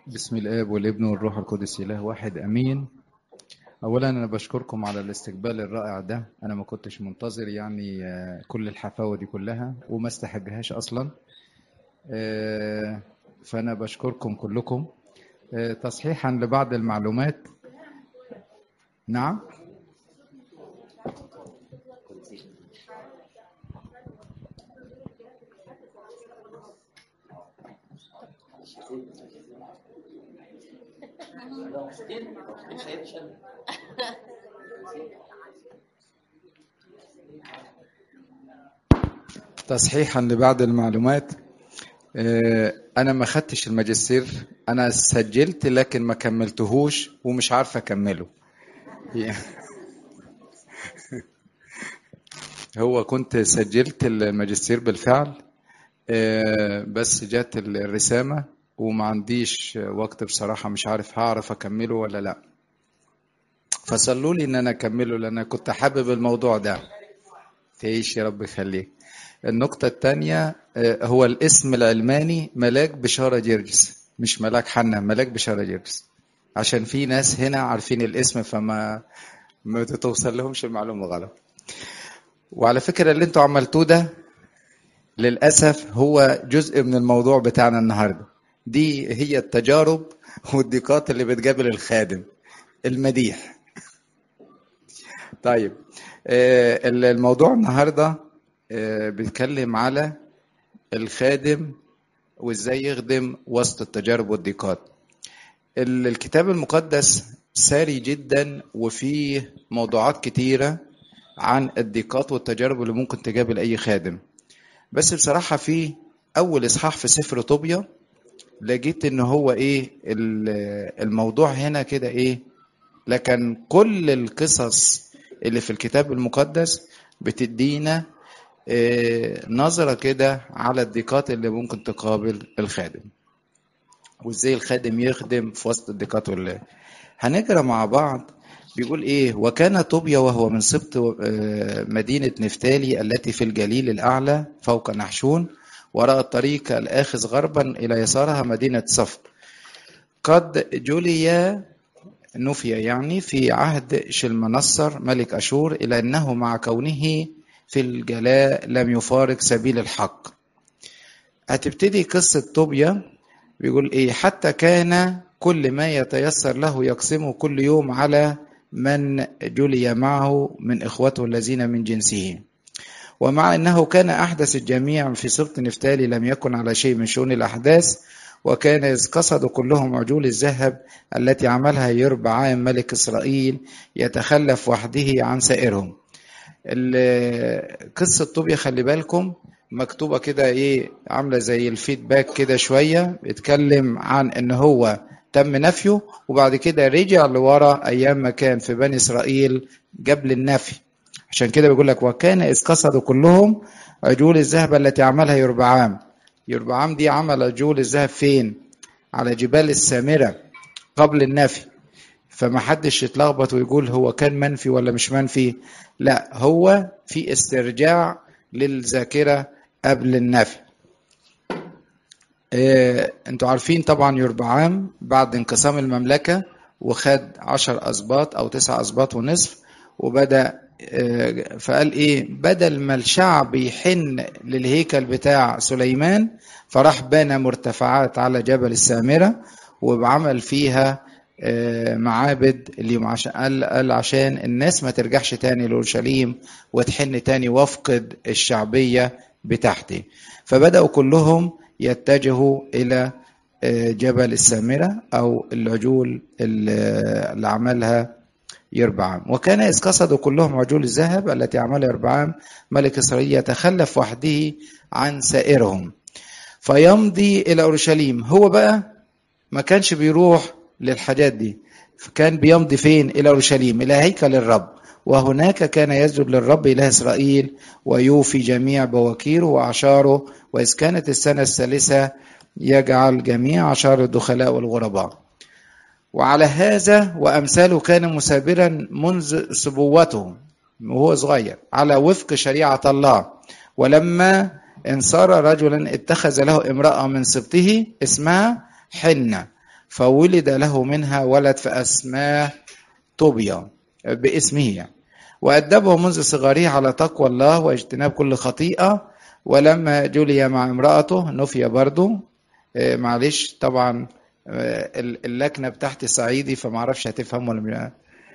بسم الآب والابن والروح القدس إله واحد أمين أولا أنا بشكركم على الاستقبال الرائع ده أنا ما كنتش منتظر يعني آه، كل الحفاوة دي كلها وما استحقهاش أصلا آه، فأنا بشكركم كلكم آه، تصحيحا لبعض المعلومات نعم تصحيحا لبعض المعلومات آه، انا ما خدتش الماجستير انا سجلت لكن ما كملتهوش ومش عارف اكمله هو كنت سجلت الماجستير بالفعل آه، بس جات الرسامة وما عنديش وقت بصراحة مش عارف هعرف أكمله ولا لأ فصلوا لي إن أنا أكمله لأن أنا كنت حابب الموضوع ده تعيش يا رب يخليك النقطة الثانية آه، هو الاسم العلماني ملاك بشارة جرجس مش ملاك حنا ملاك بشارة جرجس عشان في ناس هنا عارفين الاسم فما ما توصل لهمش المعلومة غلط وعلى فكرة اللي انتوا عملتوه ده للأسف هو جزء من الموضوع بتاعنا النهاردة دي هي التجارب والضيقات اللي بتقابل الخادم المديح طيب آه، الموضوع النهاردة آه، بيتكلم على الخادم وازاي يخدم وسط التجارب والضيقات ال- الكتاب المقدس ساري جدا وفيه موضوعات كتيرة عن الضيقات والتجارب اللي ممكن تقابل أي خادم بس بصراحة في أول إصحاح في سفر طوبيا لقيت إن هو إيه ال- الموضوع هنا كده إيه لكن كل القصص اللي في الكتاب المقدس بتدينا آه، نظرة كده على الضيقات اللي ممكن تقابل الخادم وازاي الخادم يخدم في وسط الضيقات ولا هنقرا مع بعض بيقول ايه وكان طوبيا وهو من سبط آه، مدينة نفتالي التي في الجليل الأعلى فوق نحشون وراء الطريق الآخذ غربا إلى يسارها مدينة صفد قد جولي نفي يعني في عهد شلمنصر ملك أشور إلى أنه مع كونه في الجلاء لم يفارق سبيل الحق هتبتدي قصة طوبيا بيقول إيه حتى كان كل ما يتيسر له يقسمه كل يوم على من جلي معه من إخوته الذين من جنسه ومع أنه كان أحدث الجميع في سبط نفتالي لم يكن على شيء من شؤون الأحداث وكان إذ قصدوا كلهم عجول الذهب التي عملها يربعام ملك إسرائيل يتخلف وحده عن سائرهم ال- قصة طوبيا خلي بالكم مكتوبة كده ايه عاملة زي الفيدباك كده شوية بيتكلم عن ان هو تم نفيه وبعد كده رجع لورا ايام ما كان في بني اسرائيل قبل النفي عشان كده بيقول لك وكان اذ قصدوا كلهم عجول الذهب التي عملها يربعام يربعام دي عمل عجول الذهب فين على جبال السامرة قبل النفي فما حدش يتلخبط ويقول هو كان منفي ولا مش منفي لا هو في استرجاع للذاكرة قبل النفي إيه انتوا عارفين طبعا يربعام بعد انقسام المملكة وخد عشر أسباط أو تسع أسباط ونصف وبدأ إيه فقال إيه بدل ما الشعب يحن للهيكل بتاع سليمان فراح بنى مرتفعات على جبل السامرة وعمل فيها آه، معابد اليوم عشان قال, قال عشان الناس ما ترجعش تاني لأورشليم وتحن تاني وافقد الشعبية بتاعتي فبدأوا كلهم يتجهوا إلى آه، جبل السامرة أو العجول اللي اللي عملها يربعام وكان إذ قصدوا كلهم عجول الذهب التي عملها يربعام ملك إسرائيل يتخلف وحده عن سائرهم فيمضي إلى أورشليم هو بقى ما كانش بيروح للحاجات دي فكان بيمضي فين إلى أورشليم إلى هيكل الرب وهناك كان يسجد للرب إله إسرائيل ويوفي جميع بواكيره وأعشاره وإذ كانت السنة الثالثة يجعل جميع أعشار الدخلاء والغرباء وعلى هذا وأمثاله كان مسابرا منذ سبوته وهو صغير على وفق شريعة الله ولما إن صار رجلا اتخذ له امرأة من سبطه اسمها حنة فولد له منها ولد فأسماه طوبيا باسمه يعني وأدبه منذ صغره على تقوى الله واجتناب كل خطيئة ولما جلي مع امرأته نفي برضه آه، معلش طبعا آه، اللكنة بتاعتي صعيدي فمعرفش هتفهم ولا مش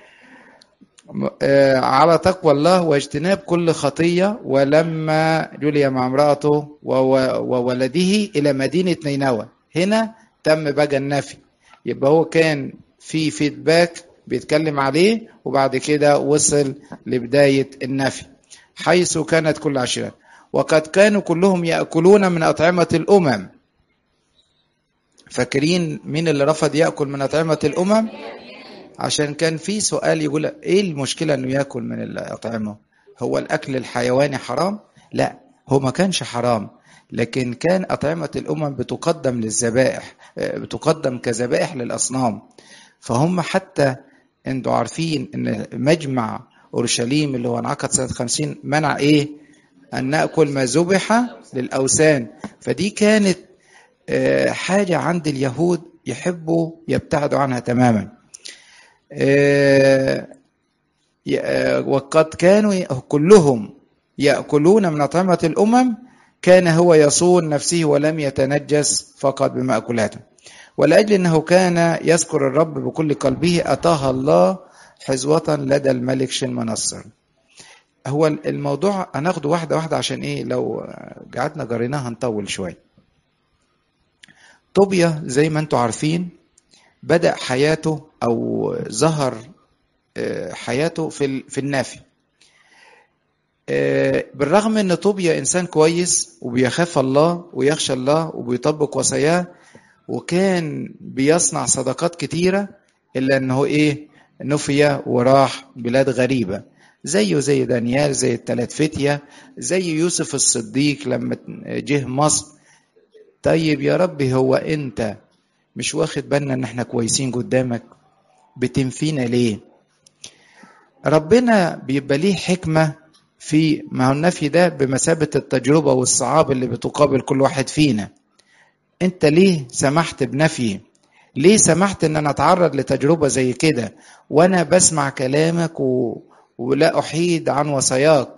آه، على تقوى الله واجتناب كل خطية ولما جلي مع امرأته وو- وولده إلى مدينة نينوى هنا تم بقى النفي يبقى هو كان في فيدباك بيتكلم عليه وبعد كده وصل لبداية النفي حيث كانت كل عشيرة وقد كانوا كلهم يأكلون من أطعمة الأمم فاكرين مين اللي رفض يأكل من أطعمة الأمم عشان كان في سؤال يقول ايه المشكلة انه ياكل من الأطعمة هو الأكل الحيواني حرام لا هو ما كانش حرام لكن كان أطعمة الأمم بتقدم للذبائح آه، بتقدم كذبائح للأصنام فهم حتى انتوا عارفين ان مجمع اورشليم اللي هو انعقد سنه 50 منع ايه؟ ان ناكل ما ذبح للاوثان فدي كانت آه، حاجه عند اليهود يحبوا يبتعدوا عنها تماما. آه، ي- آه، وقد كانوا ي- كلهم ياكلون من اطعمه الامم كان هو يصون نفسه ولم يتنجس فقط بمأكولاته. ولأجل أنه كان يذكر الرب بكل قلبه أتاها الله حزوة لدى الملك شلمنصر هو الموضوع هناخده واحدة واحدة عشان إيه لو قعدنا جريناها هنطول شوية طوبيا زي ما انتوا عارفين بدأ حياته أو ظهر آه، حياته في ال- في النافي آه، بالرغم ان طوبيا انسان كويس وبيخاف الله ويخشى الله وبيطبق وصاياه وكان بيصنع صداقات كتيرة إلا أنه إيه نفي وراح بلاد غريبة زيه زي دانيال زي التلات فتية زي يوسف الصديق لما جه مصر طيب يا ربي هو أنت مش واخد بالنا إن إحنا كويسين قدامك بتنفينا ليه ربنا بيبقى ليه حكمة في ما هو النفي ده بمثابة التجربة والصعاب اللي بتقابل كل واحد فينا انت ليه سمحت بنفي ليه سمحت ان انا اتعرض لتجربه زي كده وانا بسمع كلامك و... ولا احيد عن وصاياك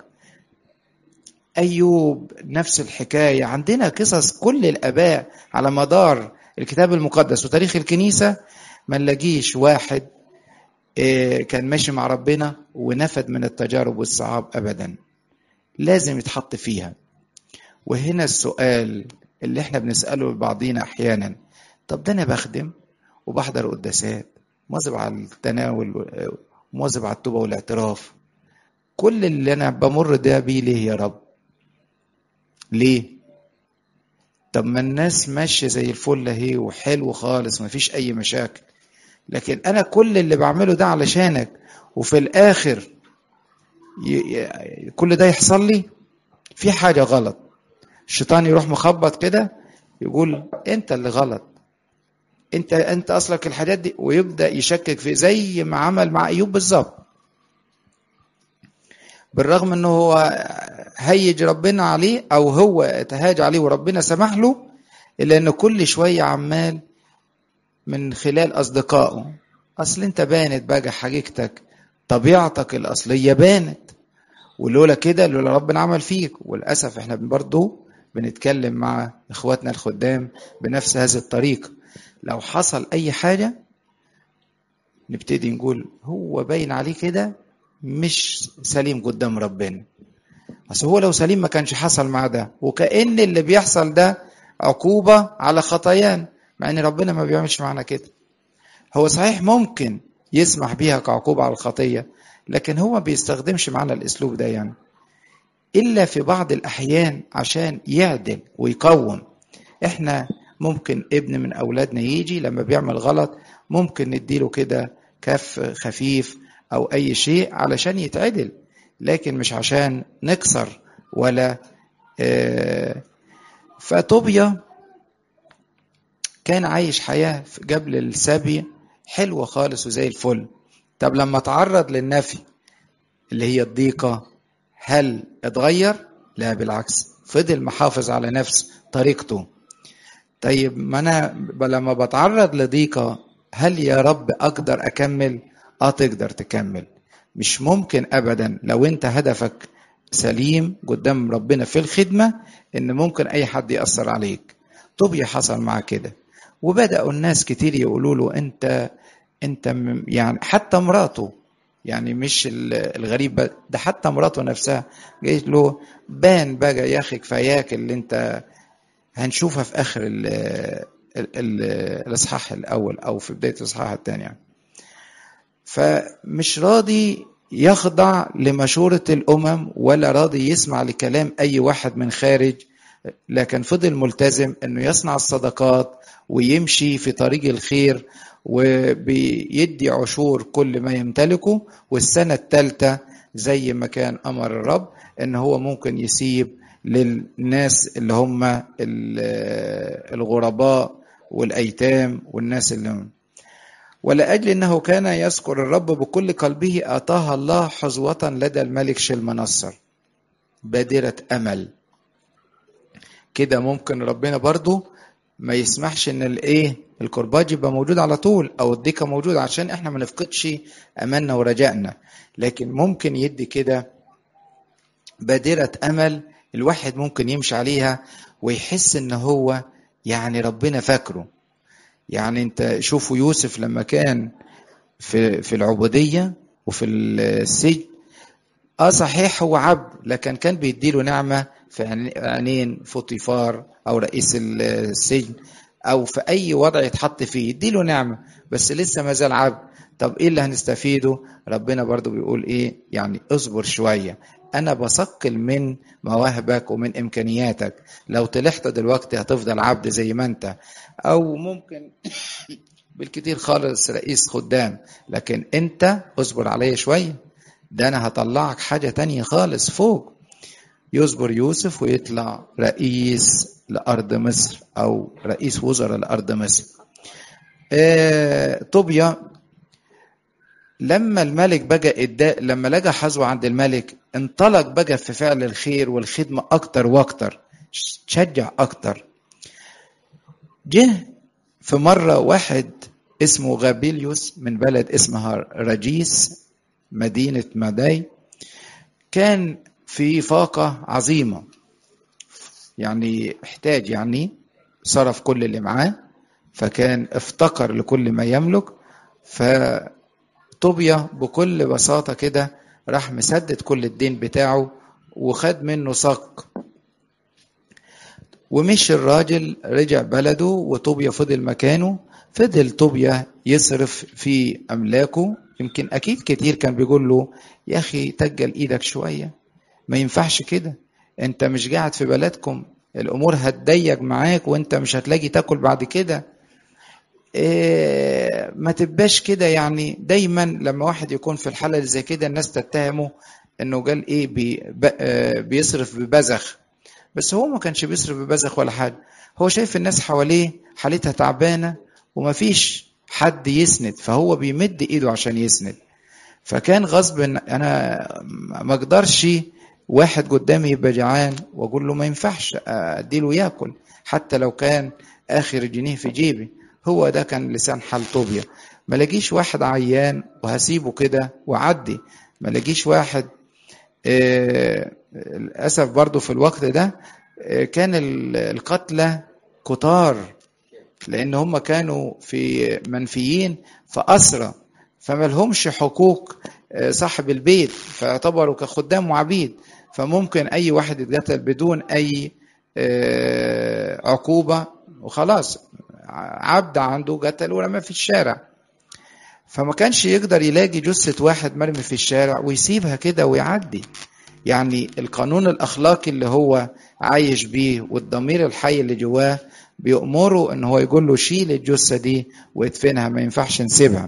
ايوب نفس الحكايه عندنا قصص كل الاباء على مدار الكتاب المقدس وتاريخ الكنيسه ما نلاقيش واحد آه، كان ماشي مع ربنا ونفد من التجارب والصعاب ابدا لازم يتحط فيها وهنا السؤال اللي احنا بنسأله لبعضينا أحيانا طب ده أنا بخدم وبحضر قداسات مواظب على التناول ومواظب على التوبة والاعتراف كل اللي أنا بمر ده بيه ليه يا رب ليه طب ما الناس ماشية زي الفل اهي وحلو خالص مفيش أي مشاكل لكن أنا كل اللي بعمله ده علشانك وفي الآخر ي... ي... كل ده يحصل لي في حاجة غلط الشيطان يروح مخبط كده يقول انت اللي غلط انت انت اصلك الحاجات دي ويبدا يشكك في زي ما عمل مع ايوب بالظبط بالرغم انه هو هيج ربنا عليه او هو تهاج عليه وربنا سمح له الا انه كل شويه عمال من خلال اصدقائه اصل انت بانت بقى حقيقتك طبيعتك الاصليه بانت ولولا كده لولا ربنا عمل فيك وللاسف احنا برضه بنتكلم مع اخواتنا الخدام بنفس هذه الطريقه لو حصل اي حاجه نبتدي نقول هو باين عليه كده مش سليم قدام ربنا بس هو لو سليم ما كانش حصل مع ده وكأن اللي بيحصل ده عقوبة على خطايان مع ان ربنا ما بيعملش معنا كده هو صحيح ممكن يسمح بيها كعقوبة على الخطية لكن هو ما بيستخدمش معنا الاسلوب ده يعني الا في بعض الاحيان عشان يعدل ويقوم احنا ممكن ابن من اولادنا يجي لما بيعمل غلط ممكن نديله كده كف خفيف او اي شيء علشان يتعدل لكن مش عشان نكسر ولا آه فطوبيا كان عايش حياة قبل السبي حلوة خالص وزي الفل طب لما تعرض للنفي اللي هي الضيقة هل اتغير؟ لا بالعكس فضل محافظ على نفس طريقته طيب ما انا لما بتعرض لضيقه هل يا رب اقدر اكمل اه تقدر تكمل مش ممكن ابدا لو انت هدفك سليم قدام ربنا في الخدمه ان ممكن اي حد ياثر عليك طوبيا حصل معاه كده وبداوا الناس كتير يقولوا له انت انت يعني حتى مراته يعني مش الغريب ده حتى مراته نفسها قالت له بان بقى يا اخي كفاياك اللي انت هنشوفها في اخر ال ال ال الاصحاح الاول او في بدايه الاصحاح الثاني يعني. فمش راضي يخضع لمشورة الأمم ولا راضي يسمع لكلام أي واحد من خارج لكن فضل ملتزم أنه يصنع الصدقات ويمشي في طريق الخير وبيدي عشور كل ما يمتلكه والسنة الثالثة زي ما كان أمر الرب أن هو ممكن يسيب للناس اللي هم الغرباء والأيتام والناس اللي هم ولأجل أنه كان يذكر الرب بكل قلبه أعطاها الله حظوة لدى الملك شلمنصر بادرة أمل كده ممكن ربنا برضو ما يسمحش ان الايه الكرباج يبقى موجود على طول او الديكه موجود عشان احنا ما نفقدش املنا ورجائنا لكن ممكن يدي كده بادرة امل الواحد ممكن يمشي عليها ويحس ان هو يعني ربنا فاكره يعني انت شوفوا يوسف لما كان في في العبوديه وفي السجن اه صحيح هو عبد لكن كان بيديله نعمه في عينين فوطيفار او رئيس السجن او في اي وضع يتحط فيه يديله نعمه بس لسه ما زال عبد طب ايه اللي هنستفيده ربنا برضو بيقول ايه يعني اصبر شويه انا بثقل من مواهبك ومن امكانياتك لو طلعت دلوقتي هتفضل عبد زي ما انت او ممكن بالكتير خالص رئيس خدام لكن انت اصبر عليا شويه ده انا هطلعك حاجه تانية خالص فوق يصبر يوسف ويطلع رئيس لارض مصر او رئيس وزراء لارض مصر آه طوبيا لما الملك بقى إداء لما لقى حظوة عند الملك انطلق بقى في فعل الخير والخدمة أكتر وأكتر تشجع أكتر جه في مرة واحد اسمه غابيليوس من بلد اسمها رجيس مدينة مداي كان في فاقة عظيمة يعني احتاج يعني صرف كل اللي معاه فكان افتقر لكل ما يملك فطوبيا بكل بساطة كده راح مسدد كل الدين بتاعه وخد منه صك ومشي الراجل رجع بلده وطوبيا فضل مكانه فضل طوبيا يصرف في أملاكه يمكن أكيد كتير كان بيقول له يا أخي تجل إيدك شوية ما ينفعش كده أنت مش قاعد في بلدكم الأمور هتضيق معاك وأنت مش هتلاقي تاكل بعد كده إيه ما تبقاش كده يعني دايما لما واحد يكون في الحالة اللي زي كده الناس تتهمه انه قال ايه بي بيصرف ببذخ بس هو ما كانش بيصرف ببذخ ولا حاجه هو شايف الناس حواليه حالتها تعبانه ومفيش حد يسند فهو بيمد ايده عشان يسند فكان غصب انا ما اقدرش واحد قدامي يبقى جعان واقول له ما ينفعش اديله ياكل حتى لو كان اخر جنيه في جيبي هو ده كان لسان حال طوبيا ما لاقيش واحد عيان وهسيبه كده وعدي ما لاقيش واحد آه للاسف برضو في الوقت ده آه كان القتلى كتار لان هم كانوا في منفيين في اسرى فما لهمش حقوق آه صاحب البيت فاعتبروا كخدام وعبيد فممكن اي واحد يتقتل بدون اي عقوبه وخلاص عبد عنده قتل ورمى في الشارع فما كانش يقدر يلاقي جثة واحد مرمي في الشارع ويسيبها كده ويعدي يعني القانون الأخلاقي اللي هو عايش بيه والضمير الحي اللي جواه بيأمره ان هو يقول له شيل الجثة دي وادفنها ما ينفعش نسيبها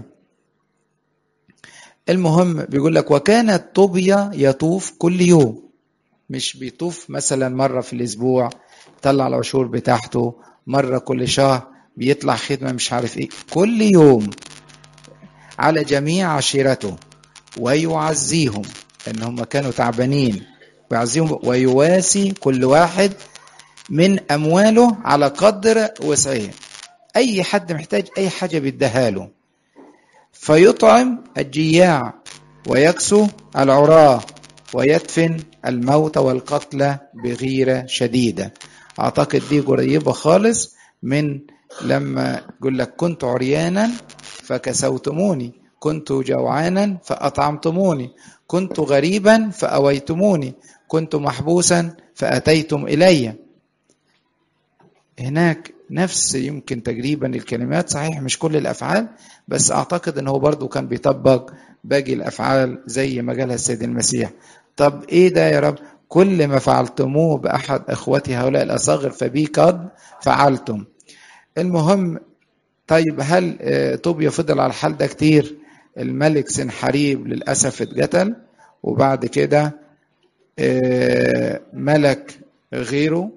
المهم بيقول لك وكانت طوبيا يطوف كل يوم مش بيطوف مثلا مرة في الأسبوع يطلع العشور بتاعته مرة كل شهر بيطلع خدمة مش عارف ايه كل يوم على جميع عشيرته ويعزيهم ان هم كانوا تعبانين ويعزيهم ويواسي كل واحد من أمواله على قدر وسعه أي حد محتاج أي حاجة بيديها له فيطعم الجياع ويكسو العراة ويدفن الموت والقتلى بغيرة شديدة أعتقد دي قريبة خالص من لما يقول لك كنت عريانا فكسوتموني كنت جوعانا فأطعمتموني كنت غريبا فأويتموني كنت محبوسا فأتيتم إلي هناك نفس يمكن تقريبا الكلمات صحيح مش كل الأفعال بس أعتقد أنه برضو كان بيطبق باقي الأفعال زي ما قالها السيد المسيح طب إيه ده يا رب كل ما فعلتموه بأحد إخوتي هؤلاء الأصاغر فبي قد فعلتم المهم طيب هل طوبيا فضل على الحال ده كتير الملك سنحريب للأسف اتقتل وبعد كده ملك غيره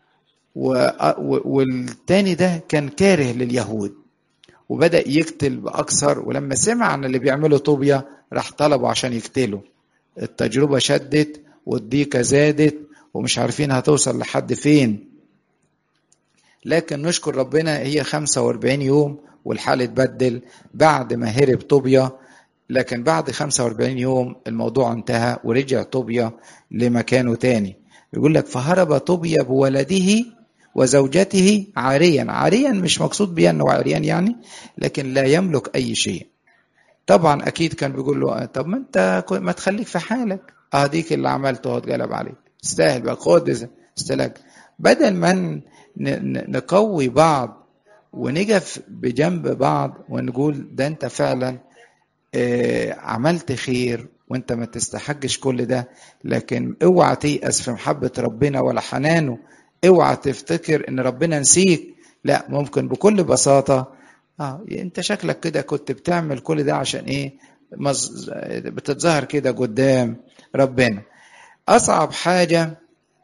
والتاني ده كان كاره لليهود وبدأ يقتل بأكثر ولما سمع عن اللي بيعمله طوبيا راح طلبه عشان يقتله التجربة شدت والضيقة زادت ومش عارفين هتوصل لحد فين لكن نشكر ربنا هي 45 يوم والحال اتبدل بعد ما هرب طوبيا لكن بعد 45 يوم الموضوع انتهى ورجع طوبيا لمكانه تاني يقول لك فهرب طوبيا بولده وزوجته عاريا عاريا مش مقصود بيه انه عريان يعني لكن لا يملك اي شيء طبعا اكيد كان بيقول له طب ما انت ما تخليك في حالك اهديك اللي عملته اتقلب عليك استاهل بقى خد استلك بدل ما نقوي بعض ونقف بجنب بعض ونقول ده انت فعلا عملت خير وانت ما تستحقش كل ده لكن اوعى تيأس في محبة ربنا ولا حنانه اوعى تفتكر ان ربنا نسيك لا ممكن بكل بساطة اه انت شكلك كده كنت بتعمل كل ده عشان ايه مز... بتتظاهر كده قدام ربنا اصعب حاجة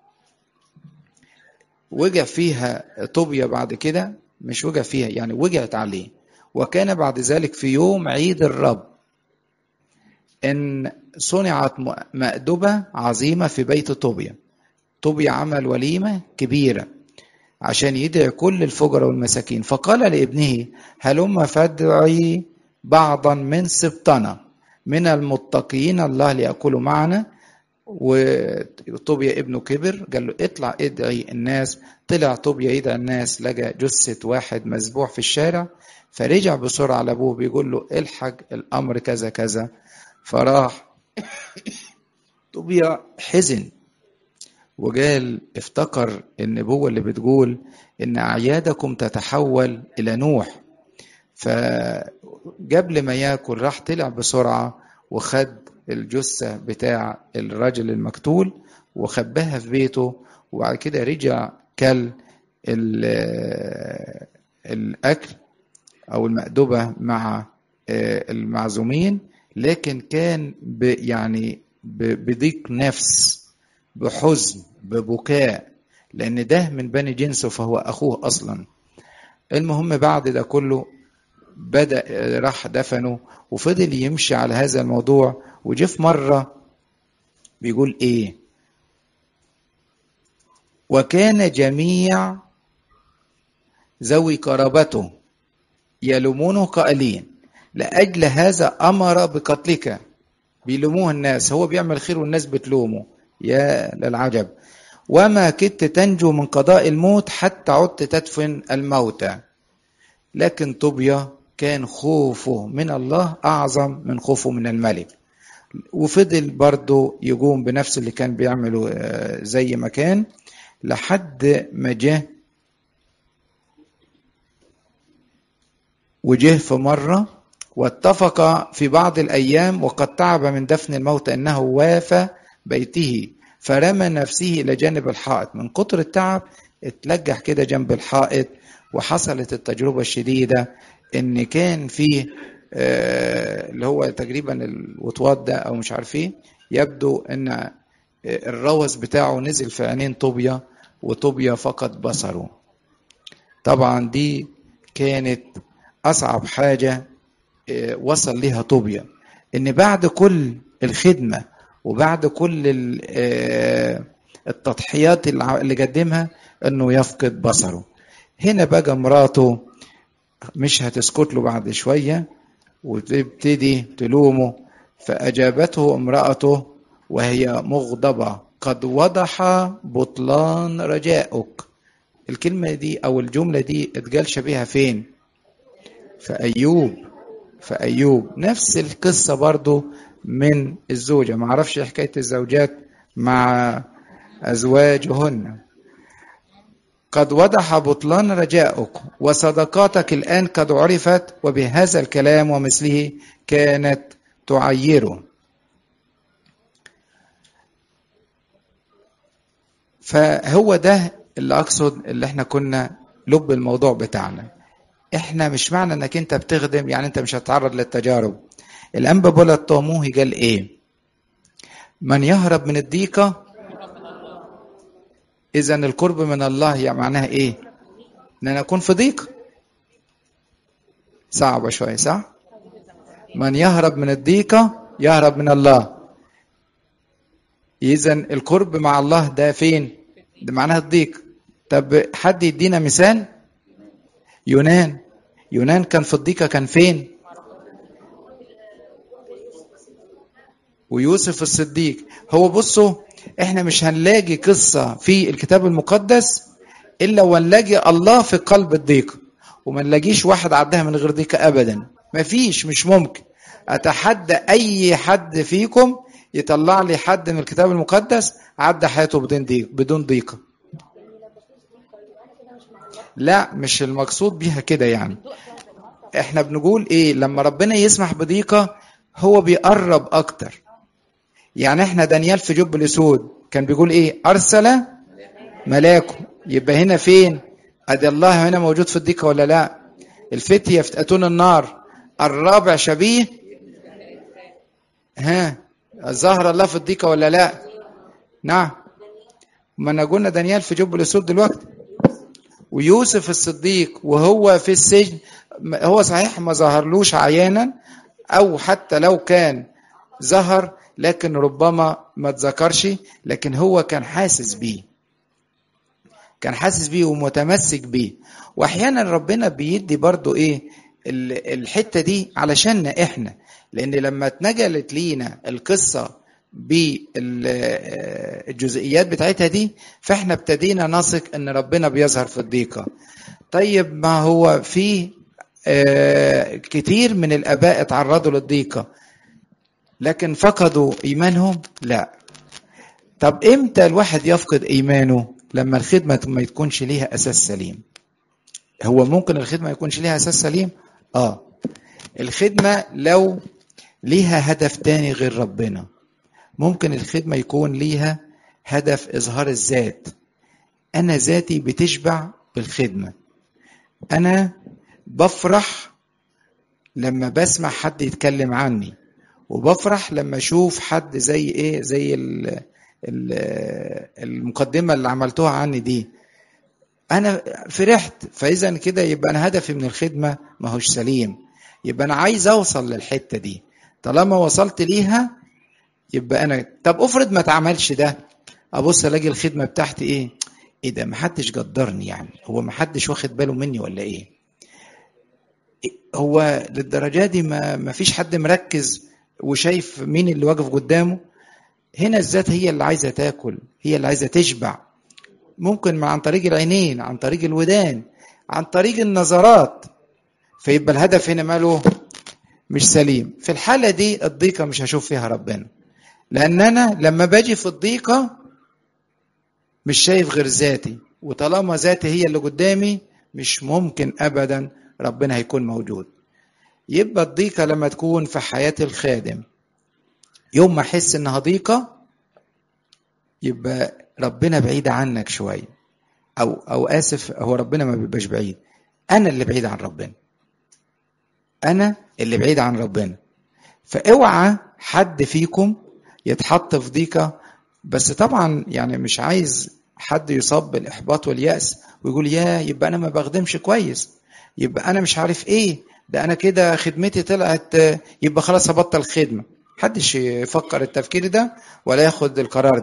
وجع فيها طوبيا بعد كده مش وجع فيها يعني وجعت عليه وكان بعد ذلك في يوم عيد الرب ان صنعت مأدبة عظيمة في بيت طوبيا طوبيا عمل وليمة كبيرة عشان يدعي كل الفقراء والمساكين فقال لابنه هلم فادعي بعضا من سبطنا من المتقين الله ليأكلوا معنا وطوبيا ابنه كبر قال له اطلع ادعي الناس طلع طوبيا يدعي الناس لقى جثة واحد مذبوح في الشارع فرجع بسرعة لأبوه بيقول له الحق الأمر كذا كذا فراح طوبيا حزن وقال افتكر النبوة اللي بتقول إن أعيادكم تتحول إلى نوح فقبل ما ياكل راح طلع بسرعة وخد الجثة بتاع الرجل المقتول وخباها في بيته وبعد كده رجع كل الأكل أو المأدبة مع المعزومين لكن كان يعني بضيق نفس بحزن ببكاء لأن ده من بني جنسه فهو أخوه أصلا المهم بعد ده كله بدأ راح دفنه وفضل يمشي على هذا الموضوع وجه في مرة بيقول إيه وكان جميع ذوي قرابته يلومونه قائلين لأجل هذا أمر بقتلك بيلوموه الناس هو بيعمل خير والناس بتلومه يا للعجب وما كدت تنجو من قضاء الموت حتى عدت تدفن الموتى لكن طوبيا كان خوفه من الله أعظم من خوفه من الملك وفضل برضه يقوم بنفس اللي كان بيعمله زي ما كان لحد ما جه وجه في مرة واتفق في بعض الأيام وقد تعب من دفن الموت أنه وافى بيته فرمى نفسه إلى جانب الحائط من كتر التعب اتلجح كده جنب الحائط وحصلت التجربة الشديدة إن كان فيه آه اللي هو تقريبا الوطواط ده أو مش عارف ايه يبدو إن الروث بتاعه نزل في عينين طوبيا وطوبيا فقد بصره طبعا دي كانت أصعب حاجة وصل لها طوبيا إن بعد كل الخدمة وبعد كل التضحيات اللي قدمها انه يفقد بصره هنا بقى مراته مش هتسكت له بعد شويه وتبتدي تلومه فاجابته امراته وهي مغضبه قد وضح بطلان رجائك الكلمه دي او الجمله دي اتقال شبيهه فين في ايوب في ايوب نفس القصه برضو من الزوجه ما اعرفش حكايه الزوجات مع ازواجهن قد وضح بطلان رجائك وصدقاتك الآن قد عرفت وبهذا الكلام ومثله كانت تعيره فهو ده اللي أقصد اللي احنا كنا لب الموضوع بتاعنا احنا مش معنى انك انت بتخدم يعني انت مش هتتعرض للتجارب الانبا بولا الطاموهي قال ايه من يهرب من الضيقه اذا القرب من الله يعني معناها ايه ان انا اكون في ضيق صعبة شوية صح من يهرب من الضيقة يهرب من الله اذا القرب مع الله ده فين ده معناها الضيق طب حد يدينا مثال يونان يونان كان في الضيقة كان فين ويوسف الصديق هو بصوا احنا مش هنلاقي قصة في الكتاب المقدس الا ونلاقي الله في قلب الضيق وما نلاقيش واحد عدها من غير ضيق ابدا مفيش مش ممكن اتحدى اي حد فيكم يطلع لي حد من الكتاب المقدس عدى حياته بدون ضيق بدون ضيقه لا مش المقصود بيها كده يعني احنا بنقول ايه لما ربنا يسمح بضيقه هو بيقرب اكتر يعني احنا دانيال في جب الاسود كان بيقول ايه ارسل ملاكه يبقى هنا فين ادي الله هنا موجود في الضيقه ولا لا الفتيه يفتأتون النار الرابع شبيه ها ظهر الله في الضيقه ولا لا نعم ما انا قلنا دانيال في جب الاسود دلوقتي ويوسف الصديق وهو في السجن هو صحيح ما ظهرلوش عيانا او حتى لو كان ظهر لكن ربما ما تذكرش لكن هو كان حاسس بيه كان حاسس بيه ومتمسك بيه واحيانا ربنا بيدي برضو ايه الحته دي علشان احنا لان لما اتنجلت لينا القصه بالجزئيات بتاعتها دي فاحنا ابتدينا نثق ان ربنا بيظهر في الضيقه طيب ما هو في كتير من الاباء اتعرضوا للضيقه لكن فقدوا ايمانهم لا طب امتى الواحد يفقد ايمانه لما الخدمه ما تكونش ليها اساس سليم هو ممكن الخدمه ما يكونش ليها اساس سليم اه الخدمه لو ليها هدف تاني غير ربنا ممكن الخدمه يكون ليها هدف اظهار الذات انا ذاتي بتشبع بالخدمه انا بفرح لما بسمع حد يتكلم عني وبفرح لما اشوف حد زي ايه زي ال ال المقدمه اللي عملتوها عني دي انا فرحت فاذا كده يبقى انا هدفي من الخدمه ما هوش سليم يبقى انا عايز اوصل للحته دي طالما وصلت ليها يبقى انا طب افرض ما اتعملش ده ابص الاقي الخدمه بتاعتي ايه ايه ده محدش قدرني يعني هو محدش واخد باله مني ولا ايه هو للدرجه دي ما ما فيش حد مركز وشايف مين اللي واقف قدامه هنا الذات هي اللي عايزه تاكل هي اللي عايزه تشبع ممكن عن طريق العينين عن طريق الودان عن طريق النظرات فيبقى الهدف هنا ماله مش سليم في الحالة دي الضيقة مش هشوف فيها ربنا لأن أنا لما باجي في الضيقة مش شايف غير ذاتي وطالما ذاتي هي اللي قدامي مش ممكن أبدا ربنا هيكون موجود يبقى الضيقة لما تكون في حياة الخادم يوم ما أحس إنها ضيقة يبقى ربنا بعيد عنك شوية أو أو آسف هو ربنا ما بيبقاش بعيد أنا اللي بعيد عن ربنا أنا اللي بعيد عن ربنا فاوعى حد فيكم يتحط في ضيقة بس طبعا يعني مش عايز حد يصاب بالإحباط واليأس ويقول يا يبقى أنا ما بخدمش كويس يبقى أنا مش عارف إيه ده أنا كده خدمتي طلعت يبقى خلاص هبطل خدمة محدش يفكر التفكير ده ولا ياخد القرار ده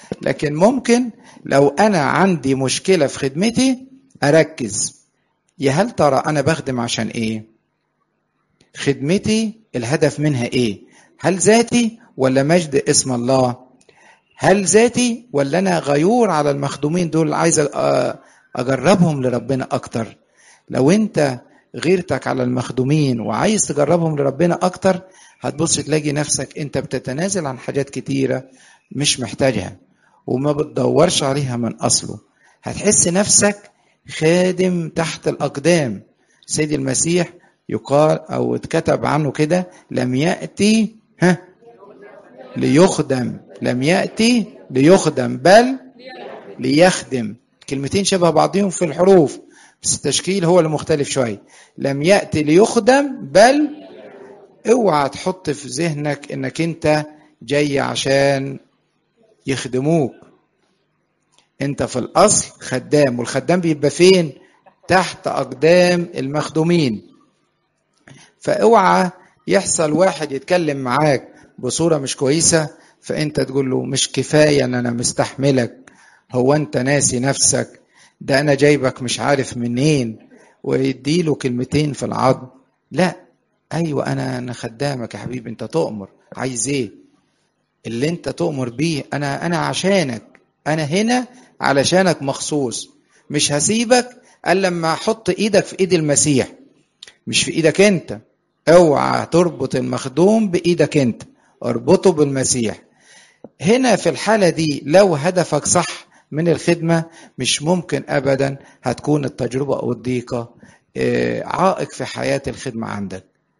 لكن ممكن لو انا عندي مشكله في خدمتي اركز يا هل ترى انا بخدم عشان ايه خدمتي الهدف منها ايه هل ذاتي ولا مجد اسم الله هل ذاتي ولا انا غيور على المخدومين دول عايز اجربهم لربنا اكتر لو انت غيرتك على المخدومين وعايز تجربهم لربنا اكتر هتبص تلاقي نفسك انت بتتنازل عن حاجات كتيرة مش محتاجها وما بتدورش عليها من اصله هتحس نفسك خادم تحت الاقدام سيد المسيح يقال او اتكتب عنه كده لم ياتي ها ليخدم لم ياتي ليخدم بل ليخدم كلمتين شبه بعضهم في الحروف بس التشكيل هو اللي مختلف شويه لم ياتي ليخدم بل اوعى تحط في ذهنك انك انت جاي عشان يخدموك انت في الاصل خدام والخدام بيبقى فين تحت اقدام المخدومين فاوعى يحصل واحد يتكلم معاك بصوره مش كويسه فانت تقول له مش كفايه ان انا مستحملك هو انت ناسي نفسك ده انا جايبك مش عارف منين ويديله كلمتين في العظم لا ايوه انا انا خدامك يا حبيبي انت تؤمر عايز ايه اللي انت تؤمر بيه انا انا عشانك انا هنا علشانك مخصوص مش هسيبك الا لما احط ايدك في ايد المسيح مش في ايدك انت اوعى تربط المخدوم بايدك انت اربطه بالمسيح هنا في الحالة دي لو هدفك صح من الخدمة مش ممكن أبدا هتكون التجربة أو الضيقة عائق في حياة الخدمة عندك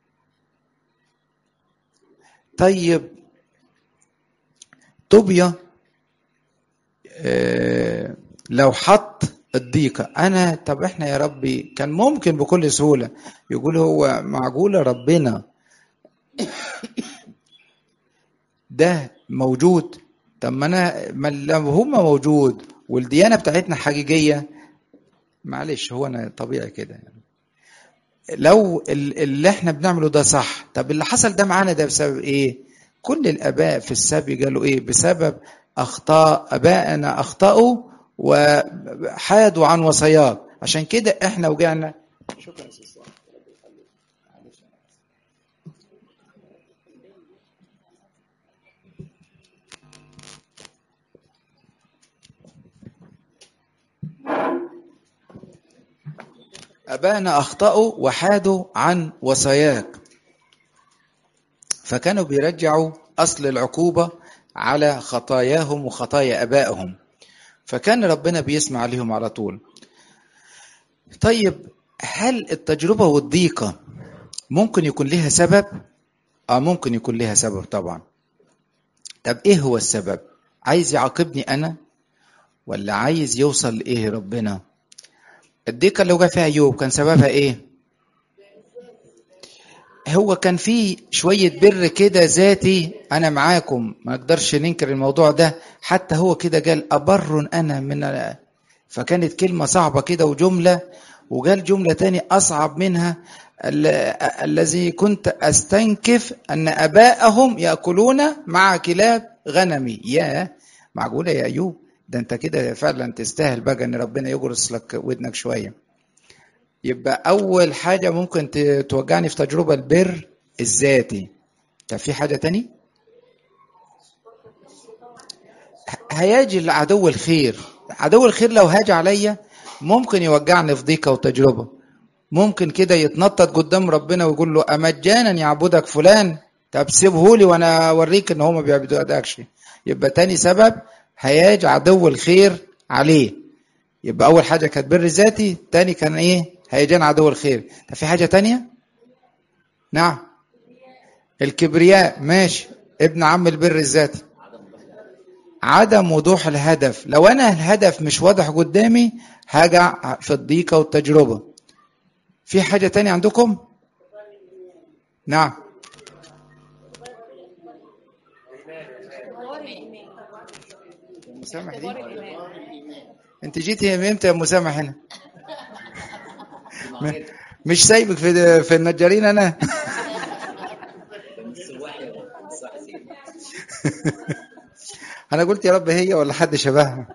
طيب طوبيا لو حط الضيقة أنا طب إحنا يا ربي كان ممكن بكل سهولة يقول هو معقولة ربنا ده موجود طب ما أنا ما لو هم موجود والديانة بتاعتنا حقيقية معلش هو أنا طبيعي كده يعني لو اللي احنا بنعمله ده صح طب اللي حصل ده معانا ده بسبب ايه كل الاباء في السبي قالوا ايه بسبب اخطاء ابائنا اخطاوا وحادوا عن وصاياك عشان كده احنا وجعنا شكرا أبانا أخطأوا وحادوا عن وصاياك فكانوا بيرجعوا أصل العقوبة على خطاياهم وخطايا أبائهم فكان ربنا بيسمع عليهم على طول طيب هل التجربة والضيقة ممكن يكون لها سبب؟ آه ممكن يكون لها سبب طبعا طب إيه هو السبب؟ عايز يعاقبني أنا؟ ولا عايز يوصل لإيه ربنا؟ الضيقه اللي وقع فيها ايوب كان سببها ايه هو كان في شويه بر كده ذاتي انا معاكم ما نقدرش ننكر الموضوع ده حتى هو كده قال ابر انا من فكانت كلمه صعبه كده وجمله وقال جمله تاني اصعب منها الذي كنت استنكف ان اباءهم ياكلون مع كلاب غنمي يا معقوله يا ايوب ده انت كده فعلا تستاهل بقى ان ربنا يجرس لك ودنك شويه يبقى اول حاجه ممكن توجعني في تجربه البر الذاتي طب في حاجه تاني هيجي لعدو الخير عدو الخير لو هاج عليا ممكن يوجعني في ضيقه وتجربه ممكن كده يتنطط قدام ربنا ويقول له امجانا يعبدك فلان طب سيبه لي وانا اوريك ان هو ما بيعبدكش يبقى تاني سبب هياج عدو الخير عليه يبقى اول حاجه كانت بر ذاتي تاني كان ايه هيجان عدو الخير طب في حاجه تانية نعم الكبرياء ماشي ابن عم البر الذاتي عدم وضوح الهدف لو انا الهدف مش واضح قدامي هاجع في الضيقه والتجربه في حاجه تانية عندكم نعم مسامح دي انت جيتي امتى يا مسامح هنا مش سايبك في في النجارين انا انا قلت يا رب هي ولا حد شبهها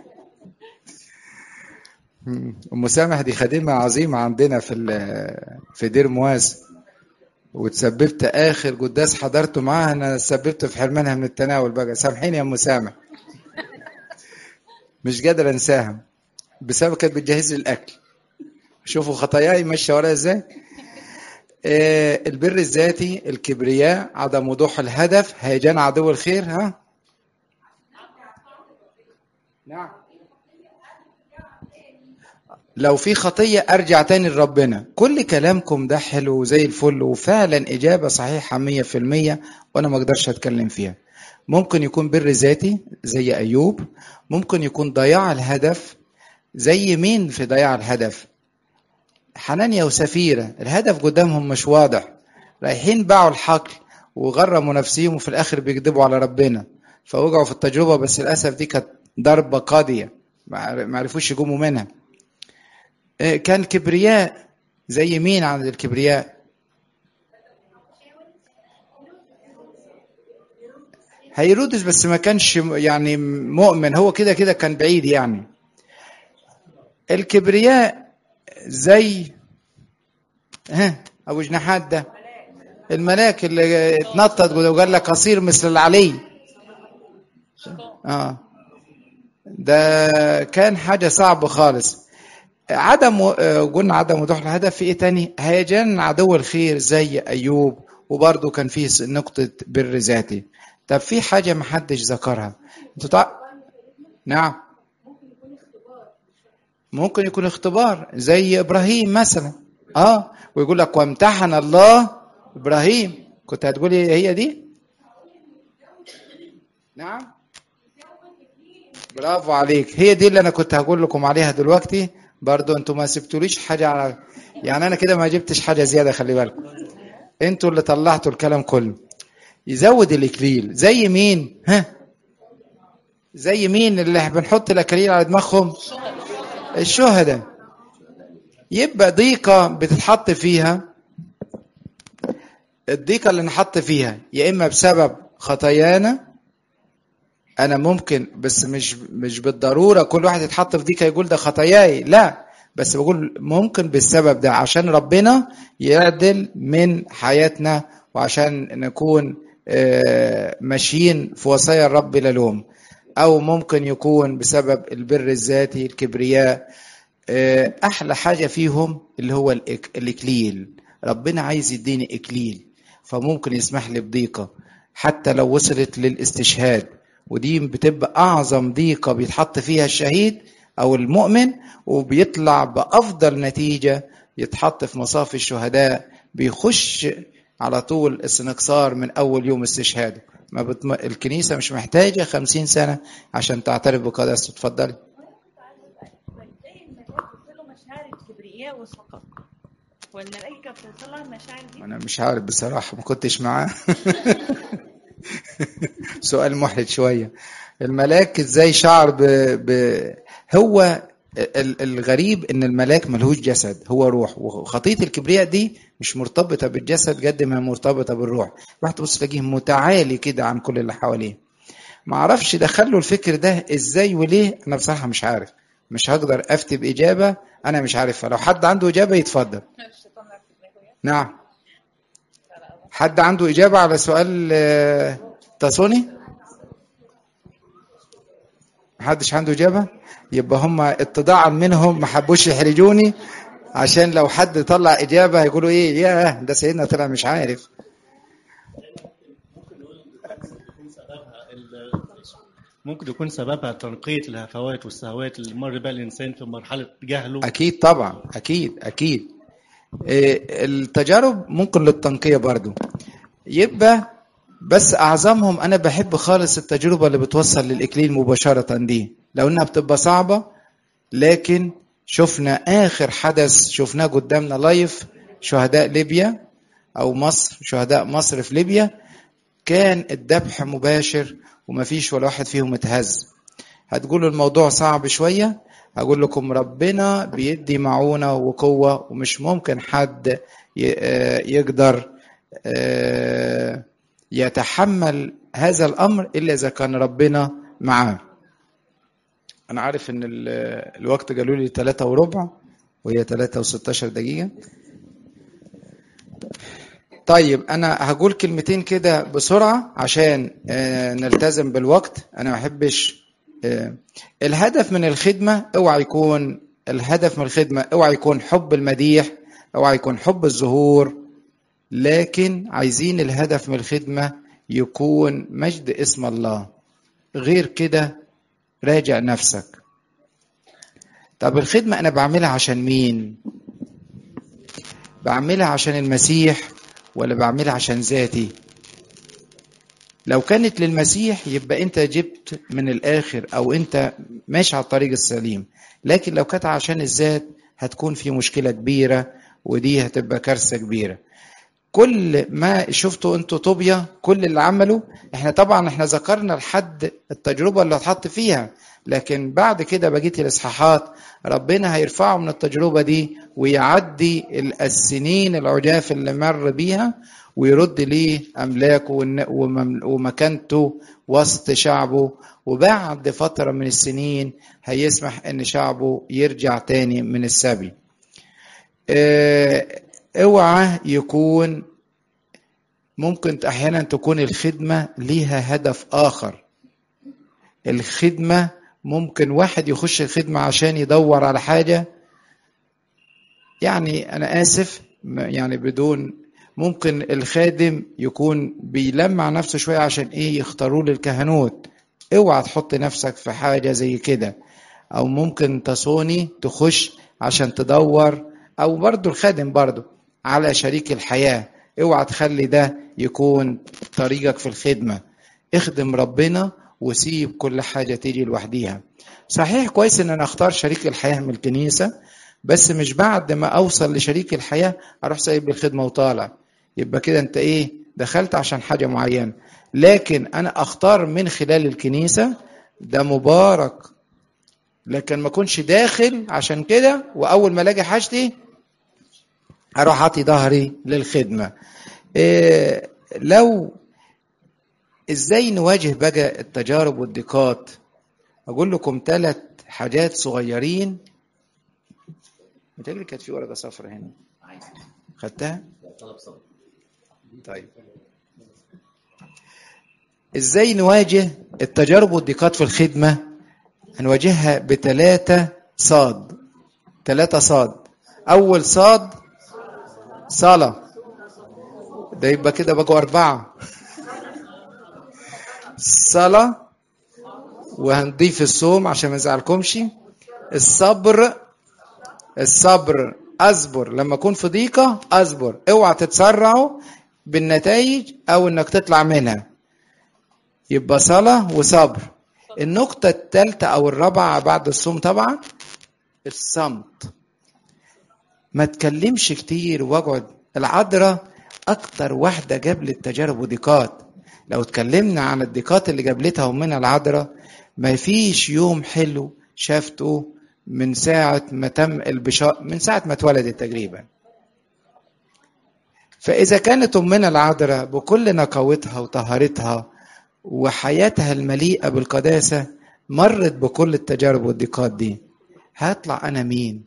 ام سامح دي خادمه عظيمه عندنا في في دير مواس وتسببت اخر قداس حضرته معاها انا سببت في حرمانها من التناول بقى سامحيني يا ام سامح مش قادر انساها بسبب كانت بتجهز لي الاكل شوفوا خطاياي ماشيه ورايا ازاي آه البر الذاتي الكبرياء عدم وضوح الهدف هيجان عدو الخير ها نعم لو في خطية أرجع تاني لربنا كل كلامكم ده حلو وزي الفل وفعلا إجابة صحيحة مية في المية وأنا ما أقدرش أتكلم فيها ممكن يكون بر ذاتي زي أيوب ممكن يكون ضياع الهدف زي مين في ضياع الهدف حنانيا وسفيرة الهدف قدامهم مش واضح رايحين باعوا الحقل وغرموا نفسهم وفي الآخر بيكذبوا على ربنا فوقعوا في التجربة بس للأسف دي كانت ضربة قاضية ما عرفوش يقوموا منها كان كبرياء زي مين عند الكبرياء هيرودس بس ما كانش يعني مؤمن هو كده كده كان بعيد يعني الكبرياء زي ها ابو جناحات ده الملاك اللي اتنطط وقال لك قصير مثل العلي اه ده كان حاجه صعبه خالص عدم قلنا عدم وضوح الهدف في ايه تاني هيجان عدو الخير زي ايوب وبرضه كان فيه نقطة بر ذاتي طب في حاجة ما حدش ذكرها انتوا تع... نعم ممكن يكون اختبار زي ابراهيم مثلا اه ويقول لك وامتحن الله ابراهيم كنت هتقولي هي دي نعم برافو عليك هي دي اللي انا كنت هقول لكم عليها دلوقتي برضو انتوا ما سبتوليش حاجة على يعني انا كده ما جبتش حاجة زيادة خلي بالكم انتوا اللي طلعتوا الكلام كله يزود الاكليل زي مين ها زي مين اللي بنحط الاكاليل على دماغهم الشهداء يبقى ضيقة بتتحط فيها الضيقة اللي نحط فيها يا إما بسبب خطايانا أنا ممكن بس مش مش بالضرورة كل واحد يتحط في ضيقة يقول ده خطاياي لا بس بقول ممكن بالسبب ده عشان ربنا يعدل من حياتنا وعشان نكون ماشيين في وصايا الرب بلا لوم او ممكن يكون بسبب البر الذاتي الكبرياء احلى حاجه فيهم اللي هو الاكليل ربنا عايز يديني اكليل فممكن يسمح لي بضيقه حتى لو وصلت للاستشهاد ودي بتبقى اعظم ضيقه بيتحط فيها الشهيد او المؤمن وبيطلع بافضل نتيجه يتحط في مصاف الشهداء بيخش على طول استنكسار من اول يوم استشهاده ما بتم... الكنيسه مش محتاجه خمسين سنه عشان تعترف بقداسته اتفضلي والملائكه بتوصلها المشاعر دي انا مش عارف بصراحه ما كنتش معاه سؤال محرج شويه الملاك ازاي شعر ب... ب... هو الغريب ان الملاك ملهوش جسد هو روح وخطيه الكبرياء دي مش مرتبطه بالجسد قد ما مرتبطه بالروح واحد تبص تلاقيه متعالي كده عن كل اللي حواليه ما اعرفش دخلوا الفكر ده ازاي وليه انا بصراحه مش عارف مش هقدر افتي باجابه انا مش عارفها لو حد عنده اجابه يتفضل نعم حد عنده اجابه على سؤال تاسوني محدش عنده اجابه يبقى هم اتضاعا منهم ما حبوش يحرجوني عشان لو حد طلع اجابه هيقولوا ايه ياه ده سيدنا طلع مش عارف ممكن يكون سببها تنقية الهفوات والسهوات اللي مر بها الإنسان في مرحلة جهله أكيد طبعا أكيد أكيد إيه التجارب ممكن للتنقية برضو يبقى بس أعظمهم أنا بحب خالص التجربة اللي بتوصل للإكليل مباشرة دي لو إنها بتبقى صعبة لكن شفنا آخر حدث شفناه قدامنا لايف شهداء ليبيا أو مصر شهداء مصر في ليبيا كان الذبح مباشر ومفيش ولا واحد فيهم اتهز هتقولوا الموضوع صعب شوية هقول لكم ربنا بيدي معونة وقوة ومش ممكن حد يقدر يتحمل هذا الأمر إلا إذا كان ربنا معاه انا عارف ان ال- الوقت قالوا لي 3 وربع وهي 3 و16 دقيقة طيب انا هقول كلمتين كده بسرعة عشان آه، نلتزم بالوقت انا ما احبش آه، الهدف من الخدمة اوعى يكون الهدف من الخدمة اوعى يكون حب المديح اوعى يكون حب الظهور لكن عايزين الهدف من الخدمة يكون مجد اسم الله غير كده راجع نفسك طب الخدمة أنا بعملها عشان مين؟ بعملها عشان المسيح ولا بعملها عشان ذاتي؟ لو كانت للمسيح يبقى أنت جبت من الآخر أو أنت ماشي على الطريق السليم لكن لو كانت عشان الذات هتكون في مشكلة كبيرة ودي هتبقى كارثة كبيرة كل ما شفتوا انتوا طوبيا كل اللي عمله احنا طبعا احنا ذكرنا لحد التجربه اللي هتحط فيها لكن بعد كده بقيه الاصحاحات ربنا هيرفعه من التجربه دي ويعدي ال- السنين العجاف اللي مر بيها ويرد ليه املاكه والن- ومم- ومكانته وسط شعبه وبعد فتره من السنين هيسمح ان شعبه يرجع تاني من السبي اه، اوعى يكون ممكن احيانا تكون الخدمه ليها هدف اخر الخدمه ممكن واحد يخش الخدمه عشان يدور على حاجه يعني انا اسف م- يعني بدون ممكن الخادم يكون بيلمع نفسه شويه عشان ايه يختاروه للكهنوت اوعى تحط نفسك في حاجه زي كده او ممكن تصوني تخش عشان تدور او برضو الخادم برضو على شريك الحياة اوعى تخلي ده يكون طريقك في الخدمة اخدم ربنا وسيب كل حاجة تيجي لوحديها صحيح كويس ان انا اختار شريك الحياة من الكنيسة بس مش بعد ما اوصل لشريك الحياة اروح سايب الخدمة وطالع يبقى كده انت ايه دخلت عشان حاجة معينة لكن انا اختار من خلال الكنيسة ده مبارك لكن ما اكونش داخل عشان كده واول ما الاقي حاجتي اروح اعطي ظهري للخدمه إيه لو ازاي نواجه بقى التجارب والضيقات اقول لكم ثلاث حاجات صغيرين متهيألي كانت في ورقه صفرا هنا خدتها طيب ازاي نواجه التجارب والضيقات في الخدمه هنواجهها بثلاثه صاد ثلاثه صاد اول صاد صلاة ده يبقى كده بقوا أربعة صلاة وهنضيف الصوم عشان ما نزعلكمش الصبر الصبر اصبر لما اكون في ضيقه اصبر اوعى تتسرعوا بالنتائج او انك تطلع منها يبقى صلاه وصبر النقطه الثالثه او الرابعه بعد الصوم طبعا الصمت ما تكلمش كتير واقعد العذراء اكتر واحده جاب التجارب وضيقات لو اتكلمنا عن الضيقات اللي جابلتها امنا العذراء ما فيش يوم حلو شافته من ساعة ما تم البشار من ساعة ما اتولدت تقريبا فإذا كانت أمنا العذراء بكل نقاوتها وطهارتها وحياتها المليئة بالقداسة مرت بكل التجارب والضيقات دي هطلع أنا مين؟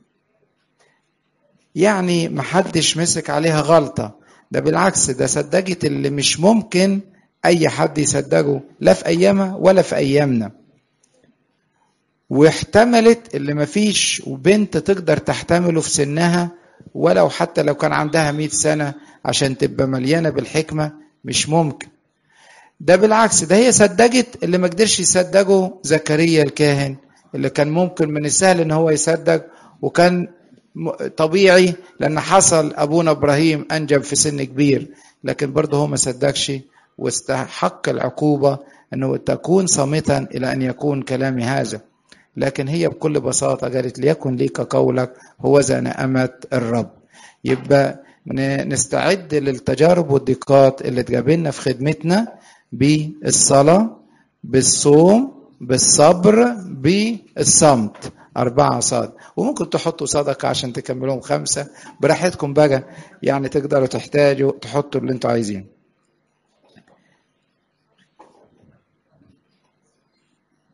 يعني محدش مسك عليها غلطة ده بالعكس ده صدقت اللي مش ممكن أي حد يصدقه لا في أيامها ولا في أيامنا واحتملت اللي مفيش وبنت تقدر تحتمله في سنها ولو حتى لو كان عندها مئة سنة عشان تبقى مليانة بالحكمة مش ممكن ده بالعكس ده هي صدقت اللي ما قدرش يصدقه زكريا الكاهن اللي كان ممكن من السهل ان هو يصدق وكان طبيعي لان حصل ابونا ابراهيم انجب في سن كبير لكن برضه هو ما صدقش واستحق العقوبة انه تكون صامتا الى ان يكون كلامي هذا لكن هي بكل بساطة قالت ليكن ليك قولك هو ذا نعمة الرب يبقى نستعد للتجارب والضيقات اللي تقابلنا في خدمتنا بالصلاة بالصوم بالصبر بالصمت أربعة صاد وممكن تحطوا صدقة عشان تكملوهم خمسة براحتكم بقى يعني تقدروا تحتاجوا تحطوا اللي انتوا عايزينه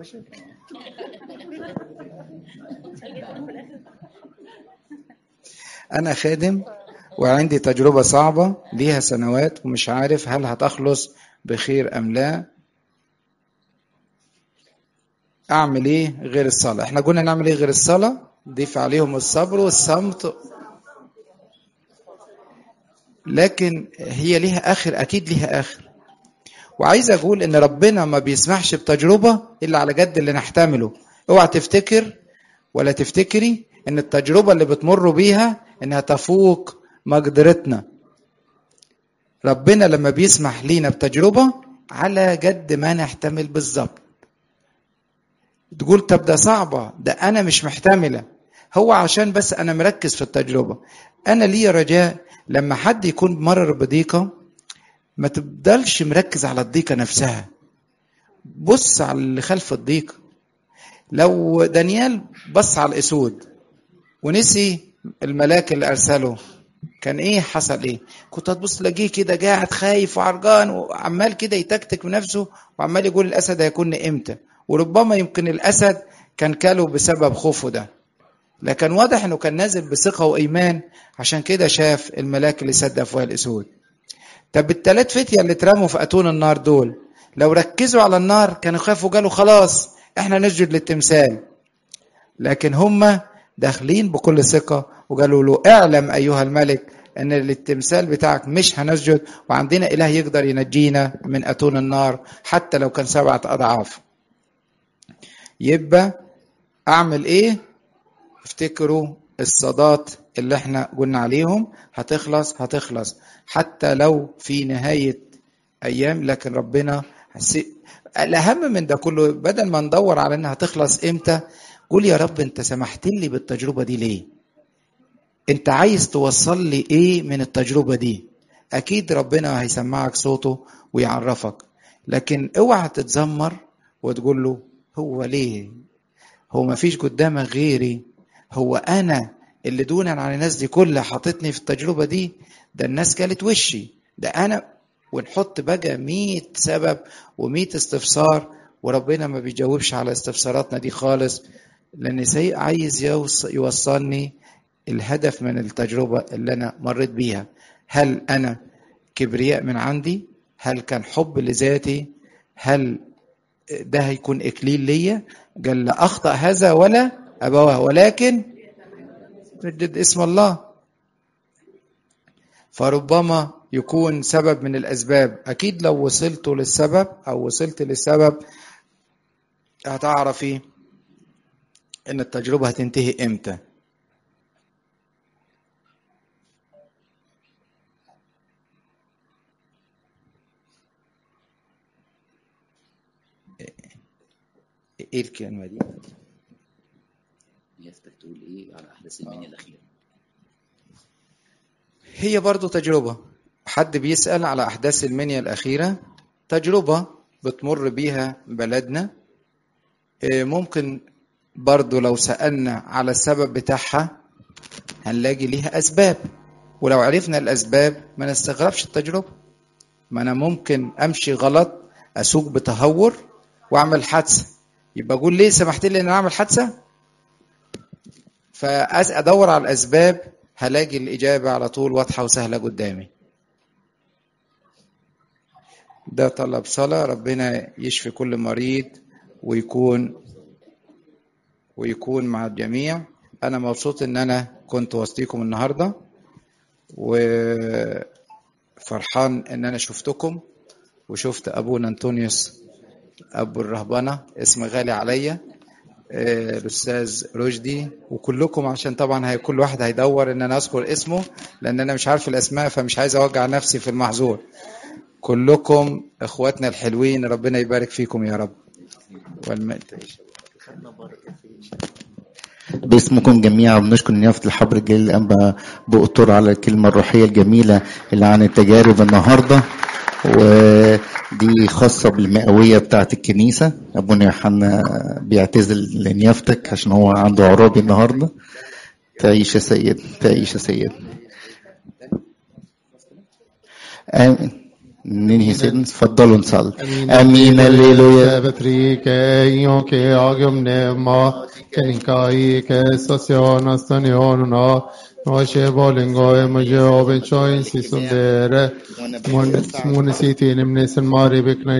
أنا خادم وعندي تجربة صعبة ليها سنوات ومش عارف هل هتخلص بخير أم لا أعمل إيه غير الصلاة إحنا قلنا نعمل إيه غير الصلاة ضيف عليهم الصبر والصمت لكن هي ليها آخر أكيد ليها آخر وعايز أقول إن ربنا ما بيسمحش بتجربة إلا على جد اللي نحتمله اوعى تفتكر ولا تفتكري إن التجربة اللي بتمر بيها إنها تفوق مقدرتنا ربنا لما بيسمح لينا بتجربة على جد ما نحتمل بالظبط تقول طب ده صعبة ده أنا مش محتملة هو عشان بس أنا مركز في التجربة أنا لي رجاء لما حد يكون مرر بضيقة ما تفضلش مركز على الضيقة نفسها بص على اللي خلف الضيقة لو دانيال بص على الأسود ونسي الملاك اللي أرسله كان ايه حصل ايه كنت هتبص تلاقيه كده قاعد خايف وعرجان وعمال كده يتكتك بنفسه وعمال يقول الاسد هيكون امتى وربما يمكن الاسد كان كاله بسبب خوفه ده لكن واضح انه كان نازل بثقه وايمان عشان كده شاف الملاك اللي سد افواه الاسود طب التلات فتية اللي اترموا في اتون النار دول لو ركزوا على النار كانوا خافوا قالوا خلاص احنا نسجد للتمثال لكن هم داخلين بكل ثقة وقالوا له اعلم أيها الملك أن التمثال بتاعك مش هنسجد وعندنا إله يقدر ينجينا من أتون النار حتى لو كان سبعة أضعاف يبقى أعمل إيه؟ افتكروا الصدات اللي احنا قلنا عليهم هتخلص هتخلص حتى لو في نهاية أيام لكن ربنا الأهم من ده كله بدل ما ندور على إنها هتخلص إمتى قول يا رب أنت سمحت لي بالتجربة دي ليه؟ أنت عايز توصل لي إيه من التجربة دي؟ أكيد ربنا هيسمعك صوته ويعرفك لكن اوعى تتذمر وتقول له هو ليه؟ هو ما فيش قدامك غيري هو أنا اللي دونا عن الناس دي كلها حاطتني في التجربة دي ده الناس كانت وشي ده أنا ونحط بقى مية سبب ومية استفسار وربنا ما بيجاوبش على استفساراتنا دي خالص لأن سيء عايز يوصلني الهدف من التجربة اللي أنا مريت بيها هل أنا كبرياء من عندي هل كان حب لذاتي هل ده هيكون إكليل ليا قال لا أخطأ هذا ولا أبواه ولكن ردد اسم الله فربما يكون سبب من الأسباب أكيد لو وصلت للسبب أو وصلت للسبب هتعرفي إن التجربة هتنتهي إمتى ايه الكلمة دي؟ يفتك تقول ايه على احداث المنيا الاخيره هي برضو تجربة حد بيسأل على أحداث المنيا الأخيرة تجربة بتمر بيها بلدنا ممكن برضو لو سألنا على السبب بتاعها هنلاقي ليها أسباب ولو عرفنا الأسباب ما نستغربش التجربة ما أنا ممكن أمشي غلط أسوق بتهور وأعمل حادثة يبقى أقول ليه سمحت لي إن أعمل حادثة فأدور على الأسباب هلاقي الإجابة على طول واضحة وسهلة قدامي ده طلب صلاة ربنا يشفي كل مريض ويكون ويكون مع الجميع أنا مبسوط إن أنا كنت وسطيكم النهاردة وفرحان إن أنا شفتكم وشفت أبونا أنطونيوس أبو الرهبنة اسم غالي عليا الاستاذ رشدي وكلكم عشان طبعا هي كل واحد هيدور ان انا اذكر اسمه لان انا مش عارف الاسماء فمش عايز اوجع نفسي في المحظور كلكم اخواتنا الحلوين ربنا يبارك فيكم يا رب والم... باسمكم جميعا بنشكر نيافة الحبر الجليل الأنبا بأطر على الكلمة الروحية الجميلة اللي عن التجارب النهاردة ودي خاصة بالمئوية بتاعة الكنيسة أبونا يوحنا بيعتذر لنيافتك عشان هو عنده عرابي النهاردة تعيش يا سيد تعيش يا سيد آمين ننهي سيدنا اتفضلوا نصلي Amin. امين هللويا Betrike io che agum nema keninkai che stazione staniona Noce bolingo e majo bencho in si sundere mun mun siti nimne san mari bekna